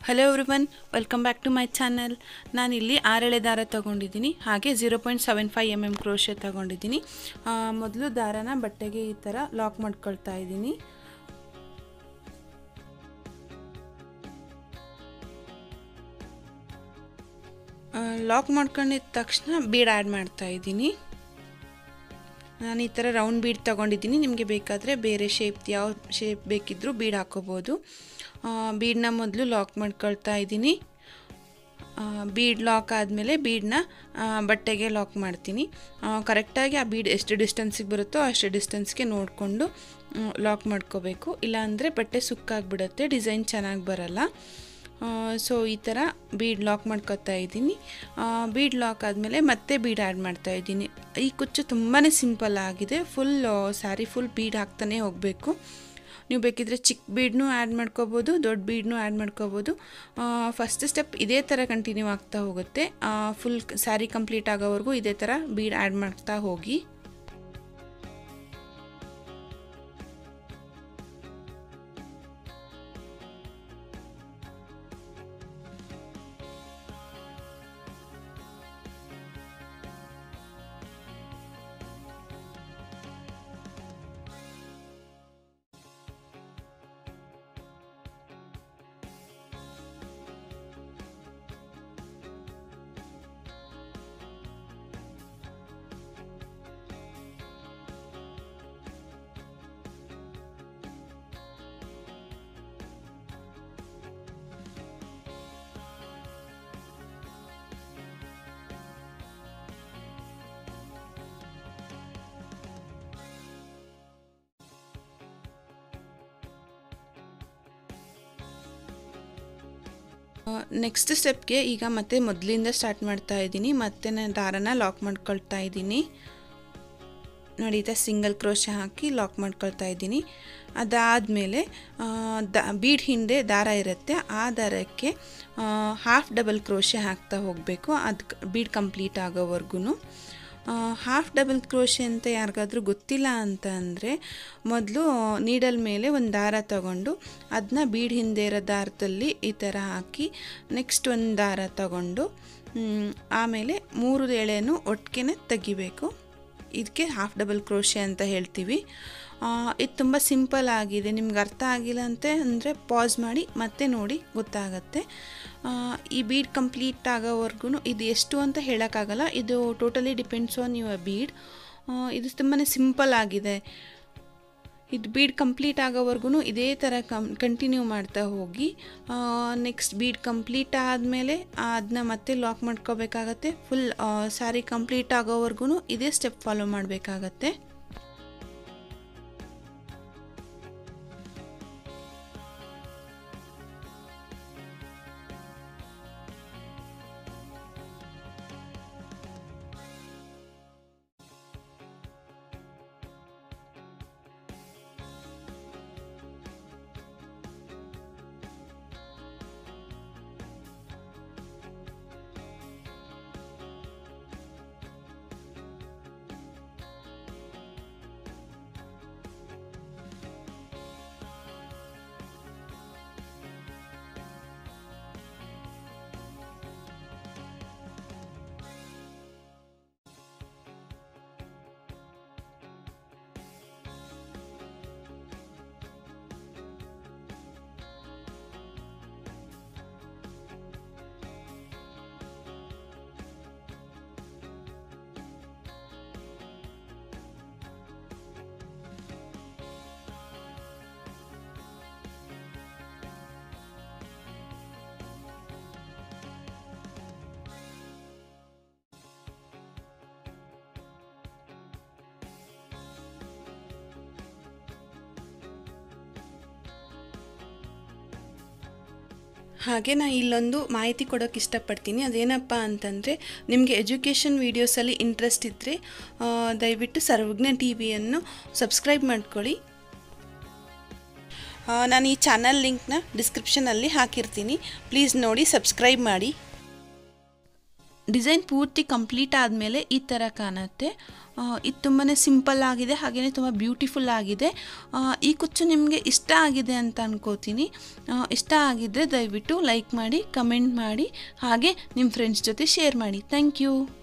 hello everyone welcome back to my channel ನಾನಿಲ್ಲಿ ಆರೆಳೆ ದಾರ ತೊಗೊಂಡಿದ್ದೀನಿ ಹಾಗೆ zero point seven five M M crochet ತೊಗೊಂಡಿದ್ದೀನಿ ಮೊದಲು ದಾರನ ಬಟ್ಟೆಗೆ ಈ ಥರ ಲಾಕ್ ಮಾಡ್ಕೊಳ್ತಾ ಇದ್ದೀನಿ ಲಾಕ್ ಮಾಡ್ಕೊಂಡಿದ್ದ ತಕ್ಷಣ ಬೀಡ್ ಆ್ಯಡ್ ಮಾಡ್ತಾ ಇದ್ದೀನಿ ನಾನು ಈ ಥರ ರೌಂಡ್ ಬೀಡ್ ತೊಗೊಂಡಿದ್ದೀನಿ ನಿಮಗೆ ಬೇಕಾದರೆ ಬೇರೆ ಶೇಪ್ ಯಾವ ಶೇಪ್ ಬೇಕಿದ್ದರೂ ಬೀಡ್ ಹಾಕೋಬೋದು ಬೀಡನ್ನ ಮೊದಲು ಲಾಕ್ ಮಾಡ್ಕೊಳ್ತಾ ಇದ್ದೀನಿ ಬೀಡ್ ಲಾಕ್ ಆದಮೇಲೆ ಬೀಡನ್ನ ಬಟ್ಟೆಗೆ ಲಾಕ್ ಮಾಡ್ತೀನಿ ಕರೆಕ್ಟಾಗಿ ಆ ಬೀಡ್ ಎಷ್ಟು ಡಿಸ್ಟೆನ್ಸಿಗೆ ಬರುತ್ತೋ ಅಷ್ಟು ಡಿಸ್ಟೆನ್ಸ್ಗೆ ನೋಡಿಕೊಂಡು ಲಾಕ್ ಮಾಡ್ಕೋಬೇಕು ಇಲ್ಲಾಂದರೆ ಬಟ್ಟೆ ಸುಕ್ಕಾಗಿಬಿಡುತ್ತೆ ಡಿಸೈನ್ ಚೆನ್ನಾಗಿ ಬರಲ್ಲ ಸೊ ಈ ಥರ ಬೀಡ್ ಲಾಕ್ ಮಾಡ್ಕೊತಾ ಇದ್ದೀನಿ ಬೀಡ್ ಲಾಕ್ ಆದಮೇಲೆ ಮತ್ತೆ ಬೀಡ್ ಆ್ಯಡ್ ಮಾಡ್ತಾ ಇದ್ದೀನಿ ಈ ಕುಚ್ಚು ತುಂಬಾ ಸಿಂಪಲ್ ಆಗಿದೆ ಫುಲ್ ಸ್ಯಾರಿ ಫುಲ್ ಬೀಡ್ ಹಾಕ್ತಾನೆ ಹೋಗಬೇಕು ನೀವು ಬೇಕಿದ್ರೆ ಚಿಕ್ಕ ಬೀಡ್ನೂ ಆ್ಯಡ್ ಮಾಡ್ಕೋಬೋದು ದೊಡ್ಡ ಬೀಡ್ನೂ ಆ್ಯಡ್ ಮಾಡ್ಕೋಬೋದು ಫಸ್ಟ್ ಸ್ಟೆಪ್ ಇದೇ ಥರ ಕಂಟಿನ್ಯೂ ಆಗ್ತಾ ಹೋಗುತ್ತೆ ಫುಲ್ ಸ್ಯಾರಿ ಕಂಪ್ಲೀಟ್ ಆಗೋವರೆಗೂ ಇದೇ ಥರ ಬೀಡ್ ಆ್ಯಡ್ ಮಾಡ್ತಾ ಹೋಗಿ ನೆಕ್ಸ್ಟ್ ಸ್ಟೆಪ್ಗೆ ಈಗ ಮತ್ತೆ ಮೊದಲಿಂದ ಸ್ಟಾರ್ಟ್ ಮಾಡ್ತಾ ಇದ್ದೀನಿ ಮತ್ತೆ ನಾನು ದಾರನ ಲಾಕ್ ಮಾಡ್ಕೊಳ್ತಾ ಇದ್ದೀನಿ ನೋಡಿ ಈ ಥರ ಸಿಂಗಲ್ ಕ್ರೋಶ ಹಾಕಿ ಲಾಕ್ ಮಾಡ್ಕೊಳ್ತಾ ಇದ್ದೀನಿ ಅದಾದಮೇಲೆ ದ ಬೀಡ್ ಹಿಂದೆ ದಾರ ಇರುತ್ತೆ ಆ ದಾರಕ್ಕೆ ಹಾಫ್ ಡಬಲ್ ಕ್ರೋಶೆ ಹಾಕ್ತಾ ಹೋಗಬೇಕು ಅದು ಬೀಡ್ ಕಂಪ್ಲೀಟ್ ಆಗೋವರೆಗೂ ಹಾಫ್ ಡಬಲ್ ಕ್ರೋಶೆ ಅಂತ ಯಾರಿಗಾದ್ರೂ ಗೊತ್ತಿಲ್ಲ ಅಂತ ಅಂದರೆ ಮೊದಲು ನೀಡಲ್ ಮೇಲೆ ಒಂದು ದಾರ ತಗೊಂಡು ಅದನ್ನ ಬೀಡ್ ಹಿಂದೆ ಇರೋ ದಾರದಲ್ಲಿ ಈ ಥರ ಹಾಕಿ ನೆಕ್ಸ್ಟ್ ಒಂದು ದಾರ ತಗೊಂಡು ಆಮೇಲೆ ಮೂರು ಎಳೆನೂ ಒಟ್ಟಿಗೆ ತೆಗಿಬೇಕು ಇದಕ್ಕೆ ಹಾಫ್ ಡಬಲ್ ಕ್ರೋಶೆ ಅಂತ ಹೇಳ್ತೀವಿ ಇದು ತುಂಬ ಸಿಂಪಲ್ ಆಗಿದೆ ನಿಮ್ಗೆ ಅರ್ಥ ಆಗಿಲ್ಲ ಅಂತ ಅಂದರೆ ಪಾಸ್ ಮಾಡಿ ಮತ್ತೆ ನೋಡಿ ಗೊತ್ತಾಗತ್ತೆ ಈ ಬೀಡ್ ಕಂಪ್ಲೀಟ್ ಆಗೋವರೆಗೂ ಇದು ಎಷ್ಟು ಅಂತ ಹೇಳೋಕ್ಕಾಗಲ್ಲ ಇದು totally depends on your bead ಇದು ತುಂಬಾ ಸಿಂಪಲ್ ಆಗಿದೆ ಇದು ಬೀಡ್ ಕಂಪ್ಲೀಟ್ ಆಗೋವರೆಗೂ ಇದೇ ಥರ ಕಮ್ ಕಂಟಿನ್ಯೂ ಮಾಡ್ತಾ ಹೋಗಿ ನೆಕ್ಸ್ಟ್ ಬೀಡ್ ಕಂಪ್ಲೀಟ್ ಆದಮೇಲೆ ಅದನ್ನ ಮತ್ತೆ ಲಾಕ್ ಮಾಡ್ಕೋಬೇಕಾಗತ್ತೆ ಫುಲ್ ಸ್ಯಾರಿ ಕಂಪ್ಲೀಟ್ ಆಗೋವರೆಗೂ ಇದೇ ಸ್ಟೆಪ್ ಫಾಲೋ ಮಾಡಬೇಕಾಗತ್ತೆ ಹಾಗೆ ನಾನು ಇಲ್ಲೊಂದು ಮಾಹಿತಿ ಕೊಡೋಕ್ಕೆ ಇಷ್ಟಪಡ್ತೀನಿ ಅದೇನಪ್ಪ ಅಂತಂದರೆ ನಿಮಗೆ ಎಜುಕೇಷನ್ ವೀಡಿಯೋಸಲ್ಲಿ ಇಂಟ್ರೆಸ್ಟ್ ಇದ್ದರೆ ದಯವಿಟ್ಟು ಸರ್ವಜ್ಞ ಟಿ ವಿಯನ್ನು ಸಬ್ಸ್ಕ್ರೈಬ್ ಮಾಡ್ಕೊಳ್ಳಿ ನಾನು ಈ ಚಾನಲ್ ಲಿಂಕ್ನ ಡಿಸ್ಕ್ರಿಪ್ಷನಲ್ಲಿ ಹಾಕಿರ್ತೀನಿ ಪ್ಲೀಸ್ ನೋಡಿ ಸಬ್ಸ್ಕ್ರೈಬ್ ಮಾಡಿ ಡಿಸೈನ್ ಪೂರ್ತಿ ಕಂಪ್ಲೀಟ್ ಆದಮೇಲೆ ಈ ಥರ ಕಾಣುತ್ತೆ ಆ, ಇದು ತುಂಬಾ ಸಿಂಪಲ್ ಆಗಿದೆ ಹಾಗೆಯೇ ತುಂಬ ಬ್ಯೂಟಿಫುಲ್ ಆಗಿದೆ ಆ, ಈ ಕುಚ್ಚು ನಿಮಗೆ ಇಷ್ಟ ಆಗಿದೆ ಅಂತ ಅನ್ಕೋತೀನಿ ಆ, ಇಷ್ಟ ಆಗಿದ್ದರೆ ದಯವಿಟ್ಟು ಲೈಕ್ ಮಾಡಿ ಕಮೆಂಟ್ ಮಾಡಿ ಹಾಗೆ ನಿಮ್ಮ ಫ್ರೆಂಡ್ಸ್ ಜೊತೆ ಶೇರ್ ಮಾಡಿ ಥ್ಯಾಂಕ್ ಯು